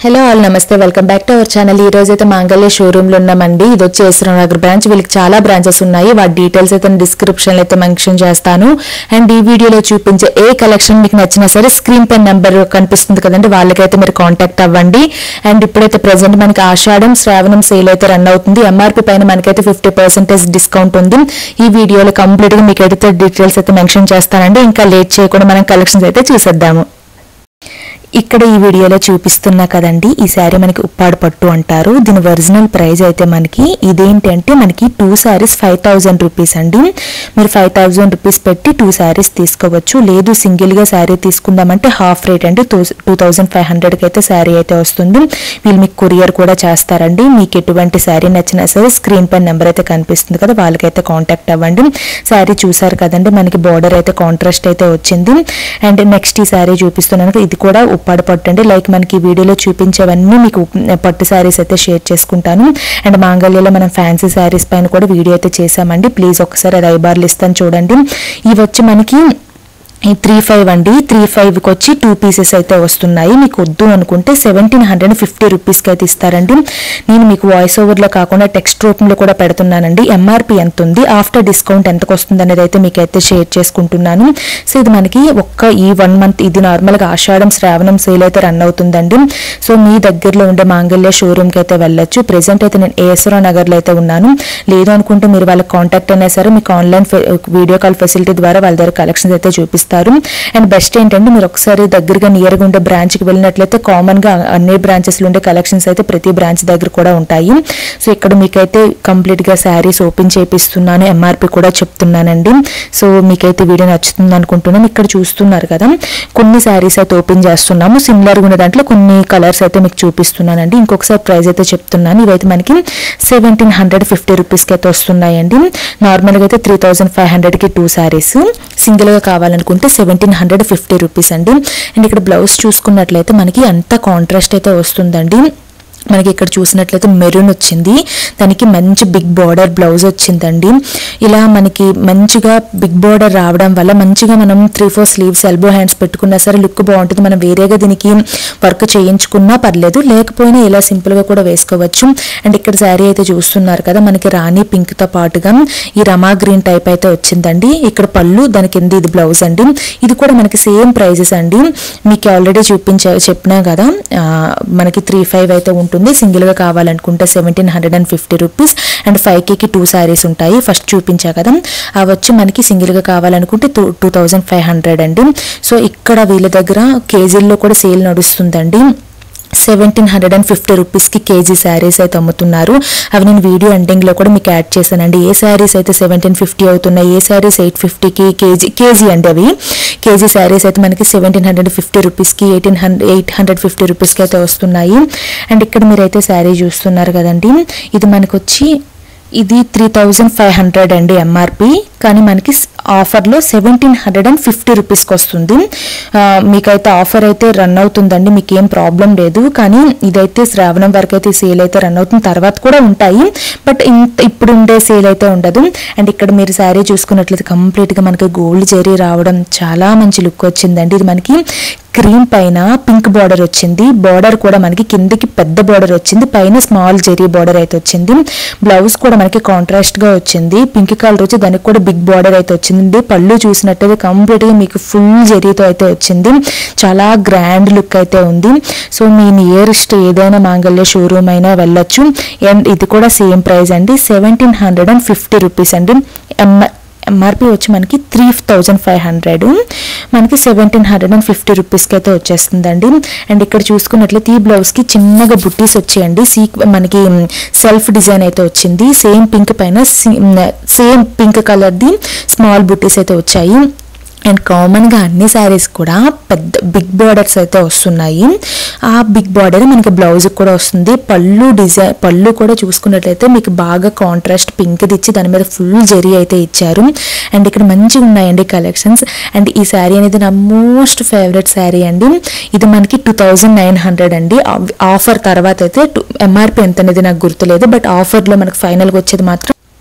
hello all నమస్తే welcome back to our channel ఈ రోజు అయితే మాంగళ్య షోరూమ్ లో ఉన్నామండి ఇది వచ్చి ఎస్రామ్ నగర్ బ్రాంచ్ వీళ్ళకి చాలా బ్రాంచెస్ ఉన్నాయి వాటి డీటెయిల్స్ అయితే డిస్క్రిప్షన్ లో అయితే మెన్షన్ చేస్తాను అండ్ ఈ వీడియోలో చూపించే ఏ కలెక్షన్ మీకు నచ్చినా సరే స్క్రీన్ పై నెంబర్ కనిపిస్తుంది కదండి వాళ్ళకైతే మీరు కాంటాక్ట్ అవ్వండి అండ్ ఇప్పుడైతే ప్రెసెంట్ మనకి ఆషాఢం శ్రావణం సేల్ అయితే రన్ అవుతుంది ఎంఆర్పి పైన మనకైతే ఫిఫ్టీ పర్సెంటేజ్ డిస్కౌంట్ ఉంది ఈ వీడియోలో కంప్లీట్ గా మీకు అయితే డీటెయిల్స్ అయితే మెన్షన్ చేస్తానండి ఇంకా లేట్ చేయకుండా మనం కలెక్షన్స్ అయితే చూసేద్దాము ఇక్కడ ఈ వీడియోలో చూపిస్తున్నా కదండి ఈ శారీ మనకి ఉప్పాడు పట్టు అంటారు దీని ఒరిజినల్ ప్రైస్ అయితే మనకి ఇదేంటి అంటే మనకి two saris five thousand rupees అండి మీరు ఫైవ్ థౌజండ్ రూపీస్ పెట్టి టూ శారీస్ తీసుకోవచ్చు లేదు సింగిల్ గా శారీ తీసుకుందామంటే హాఫ్ రేట్ అంటే టూ టూ థౌజండ్ ఫైవ్ హండ్రెడ్కి అయితే శారీ అయితే వస్తుంది వీళ్ళు మీకు కొరియర్ కూడా చేస్తారండి మీకు ఎటువంటి శారీ నచ్చినా సరే స్క్రీన్ పైన నెంబర్ అయితే కనిపిస్తుంది కదా వాళ్ళకైతే కాంటాక్ట్ అవ్వండి శారీ చూసారు కదండి మనకి బార్డర్ అయితే కాంట్రాస్ట్ అయితే వచ్చింది అండ్ నెక్స్ట్ ఈ శారీ చూపిస్తున్నాను ఇది కూడా ఉప్పాడు పట్టు అండి లైక్ మనకి ఈ వీడియోలో చూపించేవన్నీ మీకు ఉప్- పట్టు శారీస్ అయితే షేర్ చేసుకుంటాను అండ్ మాంగళ్యలో మనం ఫ్యాన్సీ శారీస్ పైన కూడా వీడియో అయితే చేసామండి ప్లీజ్ ఒకసారి అది ఐబార్లు ఇస్తాను చూడండి ఇవి వచ్చి మనకి ఈ త్రీ ఫైవ్ అండి త్రీ ఫైవ్కి వచ్చి టూ పీసెస్ అయితే వస్తున్నాయి మీకు వద్దు అనుకుంటే సెవెంటీన్ హండ్రెడ్ ఫిఫ్టీ రూపీస్కి అయితే ఇస్తారండి నేను మీకు వాయిస్ ఓవర్లో కాకుండా టెక్స్ట్ రూపంలో కూడా పెడుతున్నానండి ఎంఆర్పి ఎంత ఉంది ఆఫ్టర్ డిస్కౌంట్ ఎంతకు వస్తుంది అనేది అయితే మీకు అయితే షేర్ చేసుకుంటున్నాను సో ఇది మనకి ఒక్క ఈ వన్ మంత్ ఇది నార్మల్గా ఆషాఢం శ్రావణం సేల్ అయితే రన్ అవుతుందండి సో మీ దగ్గరలో ఉండే మాంగళ్య షోరూమ్కి అయితే వెళ్ళొచ్చు ప్రెసెంట్ అయితే నేను ఏఎస్ఆర్ నగర్లో అయితే ఉన్నాను లేదు అనుకుంటే మీరు వాళ్ళకి కాంటాక్ట్ అయినా సరే మీకు ఆన్లైన్ వీడియో కాల్ ఫెసిలిటీ ద్వారా వాళ్ళ దగ్గర కలెక్షన్స్ అయితే చూపిస్తారు అండ్ బెస్ట్ ఏంటంటే మీరు ఒకసారి దగ్గరగా నియర్గా ఉండే బ్రాంచ్కి వెళ్ళినట్లయితే కామన్గా అన్ని బ్రాంచెస్లో ఉండే కలెక్షన్స్ అయితే ప్రతి బ్రాంచ్ దగ్గర కూడా ఉంటాయి సో ఇక్కడ మీకైతే కంప్లీట్గా శారీస్ ఓపెన్ చేపిస్తున్నాను ఎంఆర్పి కూడా చెప్తున్నానండి సో మీకైతే వీడియో నచ్చుతుంది అనుకుంటున్నాను ఇక్కడ చూస్తున్నారు కదా కొన్ని శారీస్ అయితే ఓపెన్ చేస్తున్నాము సిమిలర్గా ఉన్న దాంట్లో కొన్ని కలర్స్ అయితే మీకు చూపిస్తున్నానండి ఇంకొకసారి ప్రైస్ అయితే చెప్తున్నాను ఇవైతే మనకి సెవెంటీన్ హండ్రెడ్ ఫిఫ్టీ రూపీస్కి అయితే వస్తున్నాయండి నార్మల్గా అయితే త్రీ థౌజండ్ ఫైవ్ హండ్రెడ్కి టూ శారీస్ సింగిల్గా కావాలనుకుంటే సెవెంటీన్ హండ్రెడ్ ఫిఫ్టీ రూపీస్ అండి అండ్ ఇక్కడ బ్లౌజ్ చూసుకున్నట్లయితే మనకి అంత కాంట్రాస్ట్ అయితే వస్తుందండి మనకి ఇక్కడ చూసినట్లయితే మెరూన్ వచ్చింది దానికి మంచి బిగ్ బార్డర్ బ్లౌజ్ వచ్చిందండి ఇలా మనకి మంచిగా బిగ్ బార్డర్ రావడం వల్ల మంచిగా మనం three four sleeves elbow hands పెట్టుకున్నా సరే లుక్ బాగుంటుంది మనం వేరేగా దీనికి వర్క్ చేయించుకున్నా పర్లేదు లేకపోయినా ఇలా సింపుల్ గా కూడా వేసుకోవచ్చు అండ్ ఇక్కడ శారీ అయితే చూస్తున్నారు కదా మనకి రాణి పింక్ తో పాటుగా ఈ రమా గ్రీన్ టైప్ అయితే వచ్చిందండి ఇక్కడ పళ్ళు దాని కింద ఇది బ్లౌజ్ అండి ఇది కూడా మనకి సేమ్ ప్రైజెస్ అండి మీకు ఆల్రెడీ చూపించా చెప్పినా కదా ఆ, మనకి త్రీ ఫైవ్ అయితే ఉంటుంది సింగిల్ గా కావాలనుకుంటే seventeen hundred and fifty rupees and five కేకి టూ శారీస్ ఉంటాయి ఫస్ట్ చూపించా కదా అవి వచ్చి మనకి సింగిల్ గా కావాలనుకుంటే two two thousand five hundred అండి సో ఇక్కడ వీళ్ళ దగ్గర కేజీల్లో కూడా సేల్ నడుస్తుందండి సెవెంటీన్ హండ్రెడ్ అండ్ ఫిఫ్టీ రూపీస్కి కేజీ శారీస్ అయితే అమ్ముతున్నారు అవి నేను వీడియో ఎండింగ్లో కూడా మీకు యాడ్ చేశానండి ఏ శారీస్ అయితే సెవెంటీన్ ఫిఫ్టీ అవుతున్నాయి ఏ శారీస్ ఎయిట్ ఫిఫ్టీకి కేజీ కేజీ అండి అవి కేజీ శారీస్ అయితే మనకి సెవెంటీన్ హండ్రెడ్ ఫిఫ్టీ రూపీస్కి eighteen hundred eight hundred fifty రూపీస్కి అయితే వస్తున్నాయి అండ్ ఇక్కడ మీరైతే శారీ చూస్తున్నారు కదండి ఇది మనకు వచ్చి ఇది త్రీ థౌజండ్ ఫైవ్ హండ్రెడ్ అండి ఎంఆర్పి కానీ మనకి ఆఫర్లో సెవెంటీన్ హండ్రెడ్ అండ్ ఫిఫ్టీ రూపీస్కి వస్తుంది ఆ, మీకైతే ఆఫర్ అయితే రన్ అవుతుందండి మీకు ఏం ప్రాబ్లం లేదు కానీ ఇదైతే శ్రావణం వరకు అయితే సేల్ అయితే రన్ అవుతుంది తర్వాత కూడా ఉంటాయి బట్ ఇంత ఇప్పుడు ఉండే సేల్ అయితే ఉండదు అండ్ ఇక్కడ మీరు శారీ చూసుకున్నట్లయితే కంప్లీట్గా మనకి గోల్డ్ జెరీ రావడం చాలా మంచి లుక్ వచ్చిందండి ఇది మనకి క్రీమ్ పైన పింక్ బార్డర్ వచ్చింది బార్డర్ కూడా మనకి కిందకి పెద్ద బార్డర్ వచ్చింది పైన స్మాల్ జెరీ బార్డర్ అయితే వచ్చింది బ్లౌజ్ కూడా మనకి కాంట్రాస్ట్ గా వచ్చింది పింక్ కలర్ వచ్చి దానికి కూడా బిగ్ బార్డర్ అయితే వచ్చింది పళ్ళు చూసినట్టయితే కంప్లీట్ గా మీకు ఫుల్ జెరీతో అయితే వచ్చింది చాలా గ్రాండ్ లుక్ అయితే ఉంది సో మీ నియరెస్ట్ ఏదైనా మాంగళ్య షోరూమ్ అయినా వెళ్ళొచ్చు అండ్ ఇది కూడా సేమ్ ప్రైస్ అండి seventeen hundred and fifty rupees అండి ఎం ఎంఆర్పి వచ్చి మనకి త్రీ థౌజండ్ ఫైవ్ హండ్రెడ్ మనకి సెవెంటీన్ హండ్రెడ్ అండ్ ఫిఫ్టీ రూపీస్కి అయితే వచ్చేస్తుందండి అండ్ ఇక్కడ చూసుకున్నట్లయితే ఈ బ్లౌజ్కి చిన్నగా బుట్టీస్ వచ్చాయండి సీక్ మనకి సెల్ఫ్ డిజైన్ అయితే వచ్చింది సేమ్ పింక్ పైన సేమ్ పింక్ కలర్ది స్మాల్ బుట్టీస్ అయితే వచ్చాయి అండ్ కామన్గా అన్ని శారీస్ కూడా పెద్ద బిగ్ బార్డర్స్ అయితే వస్తున్నాయి ఆ బిగ్ బార్డర్ మనకి బ్లౌజ్ కూడా వస్తుంది పళ్ళు డిజైన్ పళ్ళు కూడా చూసుకున్నట్లయితే మీకు బాగా కాంట్రాస్ట్ పింక్ ఇచ్చి దాని మీద ఫుల్ జెరీ అయితే ఇచ్చారు అండ్ ఇక్కడ మంచిగా ఉన్నాయండి కలెక్షన్స్ అండ్ ఈ శారీ అనేది నా మోస్ట్ ఫేవరెట్ శారీ అండి ఇది మనకి టూ థౌజండ్ నైన్ హండ్రెడ్ అండి ఆఫర్ తర్వాత అయితే ఎంఆర్పి ఎంత అనేది నాకు గుర్తులేదు బట్ ఆఫర్లో మనకి ఫైనల్గా వచ్చేది మాత్రం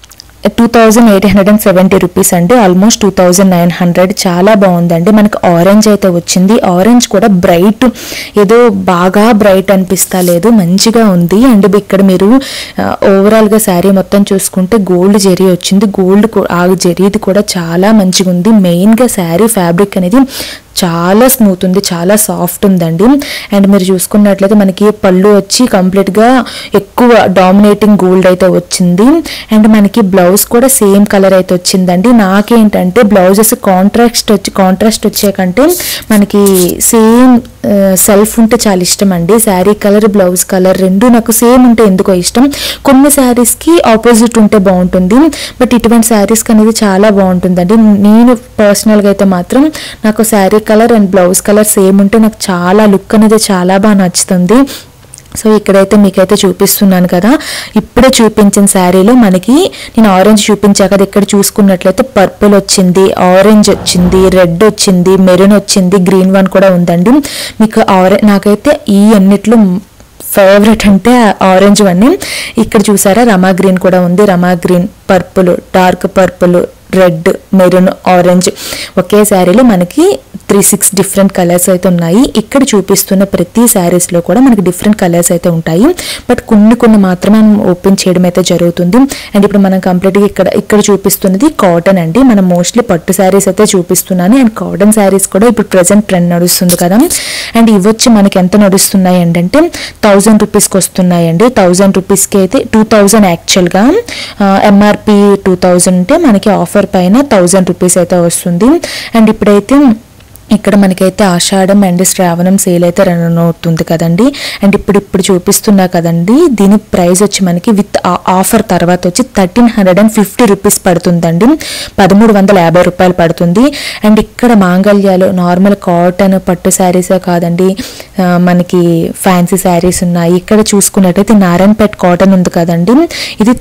two thousand eight hundred and seventy rupees అండి almost two thousand nine hundred చాలా బాగుందండి మనకి ఆరెంజ్ అయితే వచ్చింది ఆరెంజ్ కూడా బ్రైట్ ఏదో బాగా బ్రైట్ అనిపిస్తా లేదు మంచిగా ఉంది అండ్ ఇక్కడ మీరు ఓవరాల్గా శారీ మొత్తం చూసుకుంటే గోల్డ్ జెరీ వచ్చింది గోల్డ్ ఆ జెరీది కూడా చాలా మంచిగా ఉంది మెయిన్గా శారీ ఫ్యాబ్రిక్ అనేది చాలా స్మూత్ ఉంది చాలా సాఫ్ట్ ఉందండి అండ్ మీరు చూసుకున్నట్లయితే మనకి పళ్ళు వచ్చి కంప్లీట్గా ఎక్కువ డామినేటింగ్ గోల్డ్ అయితే వచ్చింది అండ్ మనకి బ్లౌజ్ కూడా సేమ్ కలర్ అయితే వచ్చిందండి నాకేంటంటే బ్లౌజెస్ కాంట్రాస్ట్ వచ్చి కాంట్రాస్ట్ వచ్చే కంటే మనకి సేమ్ సెల్ఫ్ ఉంటే చాలా ఇష్టం అండి శారీ కలర్ బ్లౌజ్ కలర్ రెండు నాకు సేమ్ ఉంటే ఎందుకో ఇష్టం కొన్ని శారీస్కి ఆపోజిట్ ఉంటే బాగుంటుంది బట్ ఇటువంటి శారీస్కి అనేది చాలా బాగుంటుందండి నేను పర్సనల్గా అయితే మాత్రం నాకు sari colour and blouse colour same ఉంటే నాకు చాలా లుక్ అనేది చాలా బాగా నచ్చుతుంది సో ఇక్కడైతే మీకైతే చూపిస్తున్నాను కదా ఇప్పుడే చూపించిన శారీలో మనకి నేను ఆరెంజ్ చూపించా కదా ఇక్కడ చూసుకున్నట్లయితే పర్పుల్ వచ్చింది ఆరెంజ్ వచ్చింది రెడ్ వచ్చింది మెరూన్ వచ్చింది గ్రీన్ వన్ కూడా ఉందండి మీకు ఆరెంజ్ నాకైతే ఈ అన్నిట్లో ఫేవరెట్ అంటే ఆరెంజ్ వన్ ఇక్కడ చూసారా రమా గ్రీన్ కూడా ఉంది Rama green purple dark purple red maroon orange ఒకే శారీలో మనకి త్రీ సిక్స్ డిఫరెంట్ కలర్స్ అయితే ఉన్నాయి ఇక్కడ చూపిస్తున్న ప్రతి శారీస్లో కూడా మనకి డిఫరెంట్ కలర్స్ అయితే ఉంటాయి బట్ కొన్ని కొన్ని మాత్రమే మనం ఓపెన్ చేయడం అయితే జరుగుతుంది అండ్ ఇప్పుడు మనం కంప్లీట్గా ఇక్కడ ఇక్కడ చూపిస్తున్నది కాటన్ అండి మనం మోస్ట్లీ పట్టు శారీస్ అయితే చూపిస్తున్నాను అండ్ కాటన్ శారీస్ కూడా ఇప్పుడు ప్రజెంట్ ట్రెండ్ నడుస్తుంది కదా అండ్ ఇవి వచ్చి మనకి ఎంత నడుస్తున్నాయి అంటే థౌజండ్ రూపీస్కి వస్తున్నాయండి థౌజండ్ రూపీస్కి అయితే టూ థౌజండ్ యాక్చువల్గా ఎంఆర్పి టూ థౌజండ్ ఉంటే మనకి ఆఫర్ పైన థౌజండ్ రూపీస్ అయితే వస్తుంది అండ్ ఇప్పుడైతే ఇక్కడ మనకైతే ఆషాఢం అండ్ శ్రావణం సేల్ అయితే రన్ అవుతుంది కదండి అండ్ ఇప్పుడు ఇప్పుడు చూపిస్తున్నా కదండి దీని ప్రైస్ వచ్చి మనకి విత్ ఆఫర్ తర్వాత వచ్చి thirteen hundred and fifty rupees పడుతుందండి పదమూడు వందల యాభై రూపాయలు పడుతుంది అండ్ ఇక్కడ మాంగళ్యాలు నార్మల్ కాటన్ పట్టు శారీసే కాదండి ఆ, మనకి ఫ్యాన్సీ శారీస్ ఉన్నాయి ఇక్కడ చూసుకున్నట్టయితే నారాయణపేట్ కాటన్ ఉంది కదండి ఇది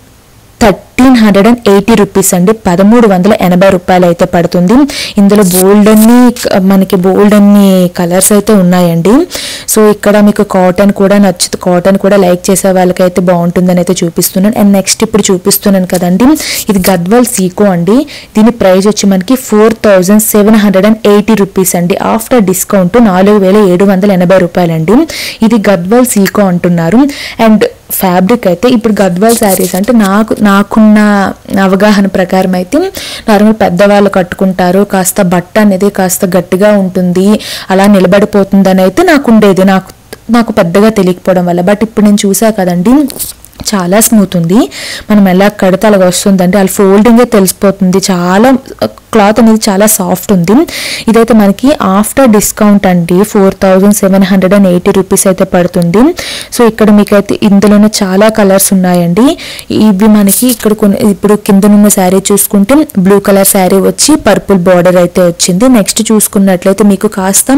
thirteen hundred and eighty rupees అండి పదమూడు వందల ఎనభై రూపాయలు అయితే పడుతుంది ఇందులో బోల్డ్ అన్ని మనకి బోల్డ్ అన్ని కలర్స్ అయితే ఉన్నాయండి సో ఇక్కడ మీకు కాటన్ కూడా నచ్చుతుంది కాటన్ కూడా లైక్ చేసే వాళ్ళకైతే బాగుంటుందని అయితే చూపిస్తున్నాను అండ్ నెక్స్ట్ ఇప్పుడు చూపిస్తున్నాను కదండి ఇది గద్వాల్ సీకో అండి దీని ప్రైస్ వచ్చి మనకి four thousand seven hundred and eighty rupees అండి ఆఫ్టర్ డిస్కౌంట్ నాలుగు వేల ఏడు వందల ఎనభై రూపాయలండి ఇది గద్వాల్ సీకో అంటున్నారు అండ్ ఫ్యాబ్రిక్ అయితే ఇప్పుడు గద్వాల్ శారీస్ అంటే నాకు నాకున్న అవగాహన ప్రకారం అయితే నార్మల్ పెద్దవాళ్ళు కట్టుకుంటారు కాస్త బట్ట అనేది కాస్త గట్టిగా ఉంటుంది అలా నిలబడిపోతుంది అని అయితే నాకు ఉండేది నాకు నాకు పెద్దగా తెలియకపోవడం వల్ల బట్ ఇప్పుడు నేను చూసా కదండి చాలా స్మూత్ ఉంది మనం ఎలా కడితే అలాగ వస్తుందంటే వాళ్ళ ఫోల్డింగే తెలిసిపోతుంది చాలా క్లాత్ అనేది చాలా సాఫ్ట్ ఉంది ఇదైతే మనకి ఆఫ్టర్ డిస్కౌంట్ అండి four thousand seven hundred and eighty rupees అయితే పడుతుంది సో ఇక్కడ మీకైతే ఇందులోనే చాలా కలర్స్ ఉన్నాయండి ఇవి మనకి ఇక్కడ కొన్ని ఇప్పుడు కిందనున్న శారీ చూసుకుంటే బ్లూ కలర్ శారీ వచ్చి పర్పుల్ బార్డర్ అయితే వచ్చింది నెక్స్ట్ చూసుకున్నట్లయితే మీకు కాస్త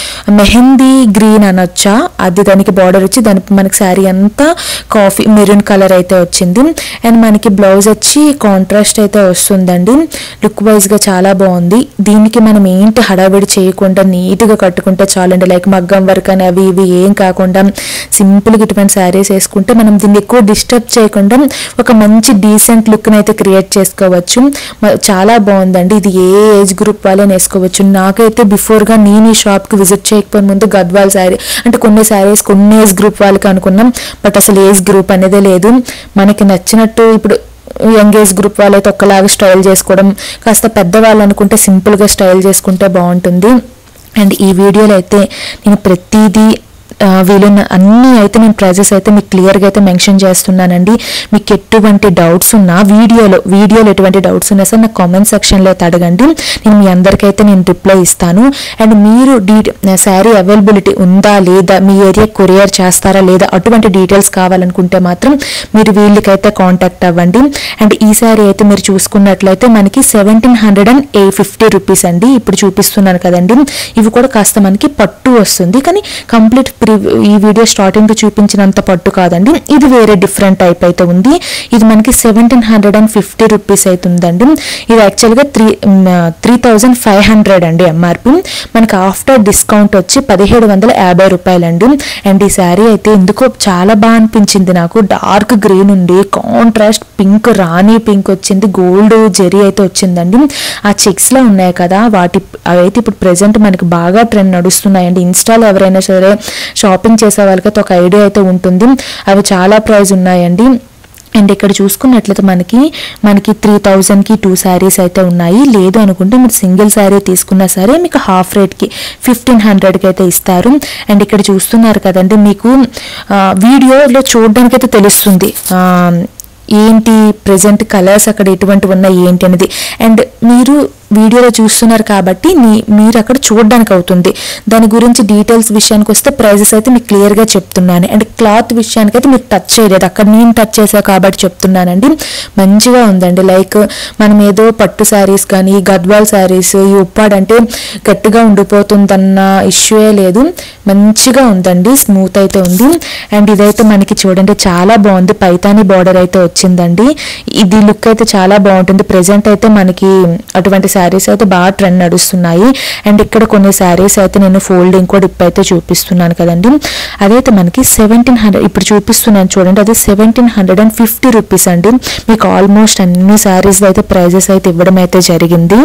మెహందీ గ్రీన్ అనొచ్చా అది దానికి బార్డర్ వచ్చి దానికి మనకి శారీ అంతా కాఫీ మెరూన్ కలర్ అయితే వచ్చింది అండ్ మనకి బ్లౌజ్ వచ్చి కాంట్రాస్ట్ అయితే వస్తుందండి లుక్ వైజ్ గా చాలా బాగుంది దీనికి మనం ఏంటి హడావిడి చేయకుండా నీట్ గా కట్టుకుంటే చాలండి లైక్ మగ్గం వర్క్ అని అవి ఇవి ఏం కాకుండా సింపుల్ గా ఇటువంటి శారీస్ వేసుకుంటే మనం దీన్ని ఎక్కువ డిస్టర్బ్ చేయకుండా ఒక మంచి డీసెంట్ లుక్ అయితే క్రియేట్ చేసుకోవచ్చు మ- చాలా బాగుందండి ఇది ఏ ఏజ్ గ్రూప్ వాళ్ళని వేసుకోవచ్చు నాకైతే బిఫోర్ గా నేను ఈ షాప్ కి విజిట్ చేయకపోయిన ముందు గద్వాల్ శారీ అంటే కొన్ని శారీస్ కొన్ని ఏజ్ గ్రూప్ వాళ్ళకి అనుకున్నాం బట్ అసలు ఏజ్ గ్రూప్ అనేది లేదు మనకి నచ్చినట్టు ఇప్పుడు యంగ్ ఏజ్ గ్రూప్ వాళ్ళైతే ఒకలాగా స్టైల్ చేసుకోవడం కాస్త పెద్దవాళ్ళు అనుకుంటే సింపుల్గా స్టైల్ చేసుకుంటే బాగుంటుంది అండ్ ఈ వీడియోలో అయితే నేను ప్రతిదీ ఆ, వీలున్న అన్ని అయితే నేను ప్రైజెస్ అయితే మీకు క్లియర్గా అయితే మెన్షన్ చేస్తున్నానండి మీకు ఎటువంటి డౌట్స్ ఉన్నా వీడియోలో వీడియోలో ఎటువంటి డౌట్స్ ఉన్నా సరే నాకు కామెంట్ సెక్షన్లో అయితే అడగండి నేను మీ అందరికైతే నేను రిప్లై ఇస్తాను అండ్ మీరు డీ శారీ అవైలబిలిటీ ఉందా లేదా మీ ఏరియా కొరియర్ చేస్తారా లేదా అటువంటి డీటెయిల్స్ కావాలనుకుంటే మాత్రం మీరు వీళ్ళకైతే కాంటాక్ట్ అవ్వండి అండ్ ఈ శారీ అయితే మీరు చూసుకున్నట్లయితే మనకి seventeen hundred and a fifty rupees అండి ఇప్పుడు చూపిస్తున్నాను కదండి ఇవి కూడా కాస్త మనకి పట్టు వస్తుంది కానీ కంప్లీట్ ప్రి- ఈ వీడియో స్టార్టింగ్ లో చూపించినంత పట్టు కాదండి ఇది వేరే డిఫరెంట్ టైప్ అయితే ఉంది ఇది మనకి seventeen hundred and fifty rupees అయితే ఉందండి ఇది యాక్చువల్గా three three thousand five hundred అండి ఎంఆర్పి మనకి ఆఫ్టర్ డిస్కౌంట్ వచ్చి పదిహేడు వందల యాభై రూపాయలండి అండ్ ఈ శారీ అయితే ఎందుకో చాలా బాగా అనిపించింది నాకు డార్క్ గ్రీన్ ఉంది కాంట్రాస్ట్ పింక్ రాణి పింక్ వచ్చింది గోల్డ్ జెరీ అయితే వచ్చిందండి ఆ చెక్స్ లో ఉన్నాయి కదా వాటి అవైతే ఇప్పుడు ప్రెసెంట్ మనకి బాగా ట్రెండ్ నడుస్తున్నాయండి ఇన్స్టాలో ఎవరైనా సరే షాపింగ్ చేసే వాళ్ళకైతే ఒక ఐడియా అయితే ఉంటుంది అవి చాలా ప్రైస్ ఉన్నాయండి అండ్ ఇక్కడ చూసుకున్నట్లయితే మనకి మనకి త్రీ థౌజండ్కి టూ శారీస్ అయితే ఉన్నాయి లేదు అనుకుంటే మీరు సింగిల్ శారీ తీసుకున్నా సరే మీకు హాఫ్ రేట్కి ఫిఫ్టీన్ హండ్రెడ్కి అయితే ఇస్తారు అండ్ ఇక్కడ చూస్తున్నారు కదండి మీకు ఆ, వీడియోలో చూడడానికి అయితే తెలుస్తుంది ఆ, ఏంటి ప్రజెంట్ కలర్స్ అక్కడ ఎటువంటి ఉన్నాయి ఏంటి అనేది అండ్ మీరు వీడియోలో చూస్తున్నారు కాబట్టి మీ- మీరు అక్కడ చూడడానికి అవుతుంది దాని గురించి డీటెయిల్స్ విషయానికి వస్తే ప్రైజెస్ అయితే మీకు క్లియర్గా చెప్తున్నాను అండ్ క్లాత్ విషయానికి అయితే మీరు టచ్ చేయలేదు అక్కడ నేను టచ్ చేసా కాబట్టి చెప్తున్నానండి మంచిగా ఉందండి లైక్ మనం ఏదో పట్టు శారీస్ కానీ గద్వాల్ శారీస్ ఈ ఉప్పాడ్ అంటే గట్టిగా ఉండిపోతుందన్న ఇష్యూయే లేదు మంచిగా ఉందండి స్మూత్ అయితే ఉంది అండ్ ఇదైతే మనకి చూడండి చాలా బాగుంది పైతాని బార్డర్ అయితే వచ్చిందండి ఇది లుక్ అయితే చాలా బాగుంటుంది ప్రెసెంట్ అయితే మనకి అటువంటి శారీస్ అయితే బాగా ట్రెండ్ నడుస్తున్నాయి అండ్ ఇక్కడ కొన్ని శారీస్ అయితే నేను ఫోల్డింగ్ కూడా ఇప్పుడైతే చూపిస్తున్నాను కదండి అదైతే మనకి సెవెంటీన్ హండ్రెడ్ ఇప్పుడు చూపిస్తున్నాను చూడండి అది seventeen hundred and fifty rupees అండి మీకు ఆల్మోస్ట్ అన్ని శారీస్ అయితే ప్రైజెస్ అయితే ఇవ్వడం అయితే జరిగింది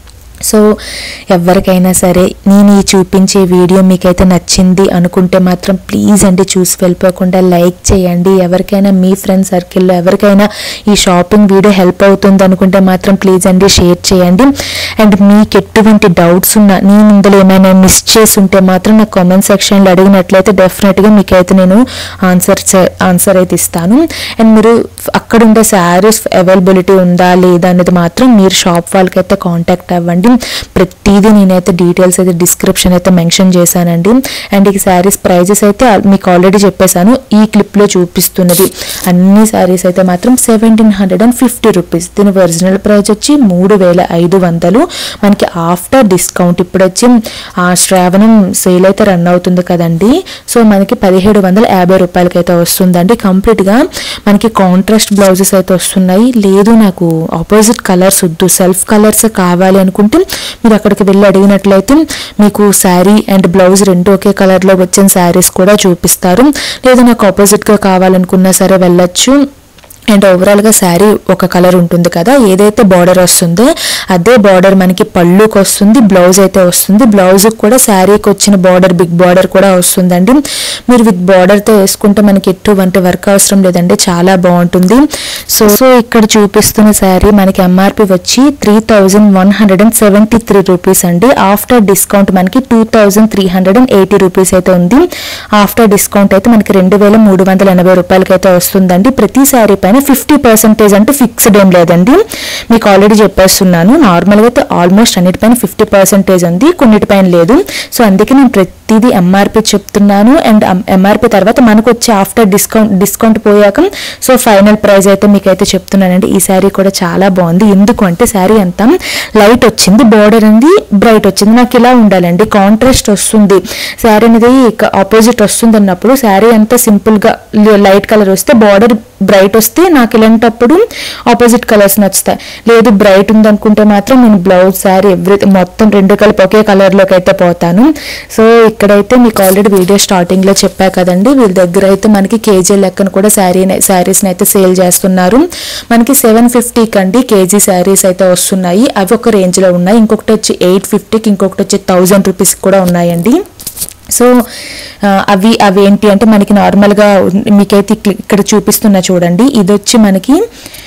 సో ఎవరికైనా సరే నేను ఈ చూపించే వీడియో మీకైతే నచ్చింది అనుకుంటే మాత్రం ప్లీజ్ అండి చూసి వెళ్ళిపోకుండా లైక్ చేయండి ఎవరికైనా మీ ఫ్రెండ్ సర్కిల్లో ఎవరికైనా ఈ షాపింగ్ వీడియో హెల్ప్ అవుతుంది అనుకుంటే మాత్రం ప్లీజ్ అండి షేర్ చేయండి అండ్ మీకు ఎటువంటి డౌట్స్ ఉన్నా నేను ఇందులో ఏమైనా మిస్ చేసి ఉంటే మాత్రం నాకు కామెంట్ సెక్షన్లో అడిగినట్లయితే డెఫినెట్గా మీకైతే నేను ఆన్సర్ ఆన్సర్ అయితే ఇస్తాను అండ్ మీరు అక్కడ ఉండే శారీస్ అవైలబిలిటీ ఉందా లేదా అనేది మాత్రం మీరు షాప్ వాళ్ళకైతే కాంటాక్ట్ అవ్వండి ప్రతిదీ నేనైతే డీటెయిల్స్ అయితే డిస్క్రిప్షన్ అయితే మెన్షన్ చేశానండి అండ్ ఈ శారీస్ ప్రైజెస్ అయితే మీకు ఆల్రెడీ చెప్పేశాను ఈ క్లిప్లో చూపిస్తున్నది అన్ని శారీస్ అయితే మాత్రం seventeen hundred and fifty rupees దీని ఒరిజినల్ ప్రైస్ వచ్చి మూడు వేల ఐదు వందలు మనకి ఆఫ్టర్ డిస్కౌంట్ ఇప్పుడు వచ్చి ఆ శ్రావణం సేల్ అయితే రన్ అవుతుంది కదండి సో మనకి పదిహేడు వందల యాభై రూపాయలకి అయితే వస్తుందండి కంప్లీట్గా మనకి కాంట్రాస్ట్ బ్లౌజెస్ అయితే వస్తున్నాయి లేదు నాకు ఆపోజిట్ కలర్స్ వద్దు సెల్ఫ్ కలర్స్ కావాలి అనుకుంటే మీరు అక్కడికి వెళ్ళి అడిగినట్లయితే మీకు శారీ అండ్ బ్లౌజ్ రెండు ఒకే కలర్లో వచ్చిన శారీస్ కూడా చూపిస్తారు లేదా నాకు ఆపోజిట్గా కావాలనుకున్నా సరే వెళ్ళొచ్చు అండ్ ఓవరాల్గా శారీ ఒక కలర్ ఉంటుంది కదా ఏదైతే బార్డర్ వస్తుందో అదే బార్డర్ మనకి పళ్ళుకి వస్తుంది బ్లౌజ్ అయితే వస్తుంది బ్లౌజ్కి కూడా శారీకి వచ్చిన బార్డర్ బిగ్ బార్డర్ కూడా వస్తుందండి మీరు విత్ బార్డర్తో వేసుకుంటే మనకి ఎటువంటి వర్క్ అవసరం లేదండి చాలా బాగుంటుంది సో సో ఇక్కడ చూపిస్తున్న శారీ మనకి ఎంఆర్పి వచ్చి three thousand one hundred and seventy three rupees అండి ఆఫ్టర్ డిస్కౌంట్ మనకి two thousand three hundred and eighty rupees అయితే ఉంది ఆఫ్టర్ డిస్కౌంట్ అయితే మనకి రెండు వేల మూడు వందల ఎనభై రూపాయలకి అయితే వస్తుందండి ప్రతి శారీ పైన ఫిఫ్టీ పర్సెంటేజ్ అంటూ ఫిక్స్డ్ ఏం లేదండి మీకు ఆల్రెడీ చెప్పేస్తున్నాను నార్మల్గా అయితే ఆల్మోస్ట్ అన్నిటిపైన ఫిఫ్టీ పర్సెంటేజ్ ఉంది కొన్నిటిపైన లేదు సో అందుకే నేను ప్రతిదీ ఎంఆర్పి చెప్తున్నాను అండ్ ఎంఆర్పి తర్వాత మనకు వచ్చే ఆఫ్టర్ డిస్కౌంట్ డిస్కౌంట్ పోయాక సో ఫైనల్ ప్రైస్ అయితే మీకు అయితే చెప్తున్నానండి ఈ శారీ కూడా చాలా బాగుంది ఎందుకు అంటే శారీ అంతా లైట్ వచ్చింది బార్డర్ అనేది బ్రైట్ వచ్చింది నాకు ఇలా ఉండాలండి కాంట్రాస్ట్ వస్తుంది శారీ అనేది ఆపోజిట్ వస్తుంది అన్నప్పుడు శారీ అంతా సింపుల్ గా లైట్ కలర్ వస్తే బార్డర్ బ్రైట్ వస్తే నాకు ఇలాంటప్పుడు ఆపోజిట్ కలర్స్ నచ్చుతాయి లేదు బ్రైట్ ఉందనుకుంటే మాత్రం నేను బ్లౌజ్ శారీ ఎవ్రీ మొత్తం రెండు కలిపి ఒకే కలర్లోకి అయితే పోతాను సో ఇక్కడైతే మీకు ఆల్రెడీ వీడియో స్టార్టింగ్ లో చెప్పా కదండి వీళ్ళ దగ్గర అయితే మనకి కేజీ లెక్కన కూడా శారీ శారీస్ని అయితే సేల్ చేస్తున్నారు మనకి సెవెన్ ఫిఫ్టీకి అండి కేజీ శారీస్ అయితే వస్తున్నాయి అవి ఒక రేంజ్ లో ఉన్నాయి ఇంకొకటి వచ్చి ఎయిట్ ఫిఫ్టీకి ఇంకొకటి వచ్చి థౌజండ్ రూపీస్ కూడా ఉన్నాయండి సో ఆ, అవి అవి ఏంటి అంటే మనకి నార్మల్గా ఉన్- మీకైతే ఇక్ల- ఇక్కడ చూపిస్తున్నా చూడండి ఇది వచ్చి మనకి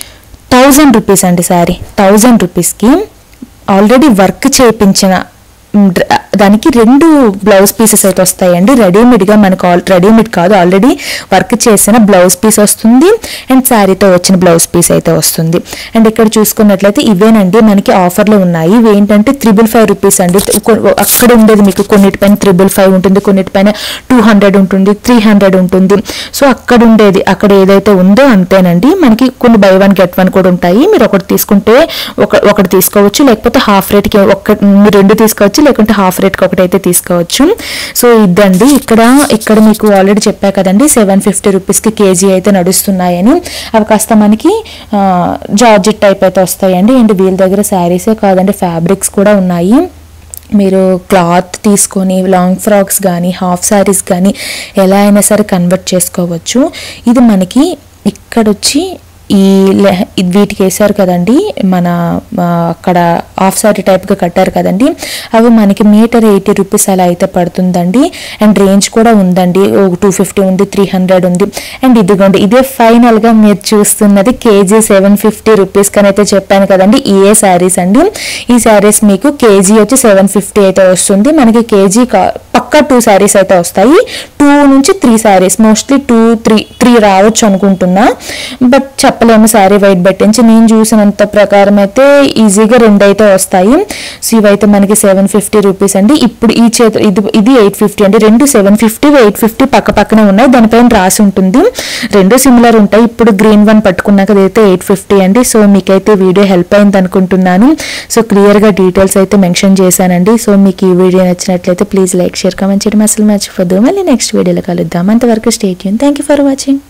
థౌజండ్ రూపీస్ అండి సారీ థౌజండ్ రూపీస్కి ఆల్రెడీ వర్క్ చేయించిన మ్, డ్ర- దానికి రెండు బ్లౌజ్ పీసెస్ అయితే వస్తాయండి రెడీమేడ్గా మనకు ఆల్ రెడీమేడ్ కాదు ఆల్రెడీ వర్క్ చేసిన బ్లౌజ్ పీస్ వస్తుంది అండ్ శారీతో వచ్చిన బ్లౌజ్ పీస్ అయితే వస్తుంది అండ్ ఇక్కడ చూసుకున్నట్లయితే ఇవేనండి మనకి ఆఫర్లో ఉన్నాయి ఇవి ఏంటంటే త్రిబుల్ ఫైవ్ రూపీస్ అండి కొ- అక్కడ ఉండేది మీకు కొన్నిటిపైన త్రిబుల్ ఫైవ్ ఉంటుంది కొన్నిటిపైన టూ హండ్రెడ్ ఉంటుంది త్రీ హండ్రెడ్ ఉంటుంది సో అక్కడ ఉండేది అక్కడ ఏదైతే ఉందో అంతేనండి మనకి కొన్ని బై వన్ గెట్ వన్ కూడా ఉంటాయి మీరు ఒకటి తీసుకుంటే ఒక ఒకటి తీసుకోవచ్చు లేకపోతే హాఫ్ రేట్కి ఒక మీరు రెండు తీసుకోవచ్చు లేకుంటే హాఫ్ రేట్కి ఒకటైతే తీసుకోవచ్చు సో ఇదండి ఇక్కడ ఇక్కడ మీకు ఆల్రెడీ చెప్పా కదండి సెవెన్ ఫిఫ్టీ రూపీస్కి కేజీ అయితే నడుస్తున్నాయని అవి కాస్త మనకి జార్జెట్ టైప్ అయితే వస్తాయండి అండ్ వీళ్ళ దగ్గర శారీసే కాదండి ఫ్యాబ్రిక్స్ కూడా ఉన్నాయి మీరు క్లాత్ తీసుకొని లాంగ్ ఫ్రాక్స్ కానీ హాఫ్ శారీస్ కానీ ఎలా అయినా సరే కన్వర్ట్ చేసుకోవచ్చు ఇది మనకి ఇక్కడ వచ్చి ఈ లెహ ఇది వీటికి వేసారు కదండి మన ఆ, అక్కడ హాఫ్ సారీ టైప్గా కట్టారు కదండి అవి మనకి మీటర్ ఎయిటీ రూపీస్ అలా అయితే పడుతుందండి అండ్ రేంజ్ కూడా ఉందండి ఒక టూ ఫిఫ్టీ ఉంది త్రీ హండ్రెడ్ ఉంది అండ్ ఇదిగోండి ఇదే ఫైనల్గా మీరు చూస్తున్నది కేజీ సెవెన్ ఫిఫ్టీ రూపీస్ కని అయితే చెప్పాను కదండి ఏ శారీస్ అండి ఈ శారీస్ మీకు కేజీ వచ్చి సెవెన్ ఫిఫ్టీ అయితే వస్తుంది మనకి కేజీ పక్కా టూ శారీస్ అయితే వస్తాయి టూ నుంచి three saris mostly two three three రావచ్చు అనుకుంటున్నా బట్ చెప్పలేము శారీ వెయిట్ పెట్టించి నేను చూసినంత ప్రకారం అయితే ఈజీగా రెండు అయితే వస్తాయి సో ఇవైతే మనకి సెవెన్ ఫిఫ్టీ రూపీస్ అండి ఇప్పుడు ఈ చేతి ఇది ఇది ఎయిట్ ఫిఫ్టీ అండి రెండు సెవెన్ ఫిఫ్టీ ఎయిట్ ఫిఫ్టీ పక్క పక్కనే ఉన్నాయి దానిపైన రాసి ఉంటుంది రెండు సిమిలర్ ఉంటాయి ఇప్పుడు గ్రీన్ వన్ పట్టుకున్నాక అదైతే ఎయిట్ ఫిఫ్టీ అండి సో మీకైతే వీడియో హెల్ప్ అయింది అనుకుంటున్నాను సో క్లియర్గా డీటెయిల్స్ అయితే మెన్షన్ చేశానండి సో మీకు ఈ వీడియో నచ్చినట్లయితే ప్లీజ్ లైక్ షేర్ కామెంట్ చేయడం అసలు మర్చిపోద్దు మళ్ళీ నెక్స్ట్ వీడియోలో కలుద్దాం అంతవరకు స్టేట్ యూన్ థ్యాంక్ యూ ఫర్ వాచింగ్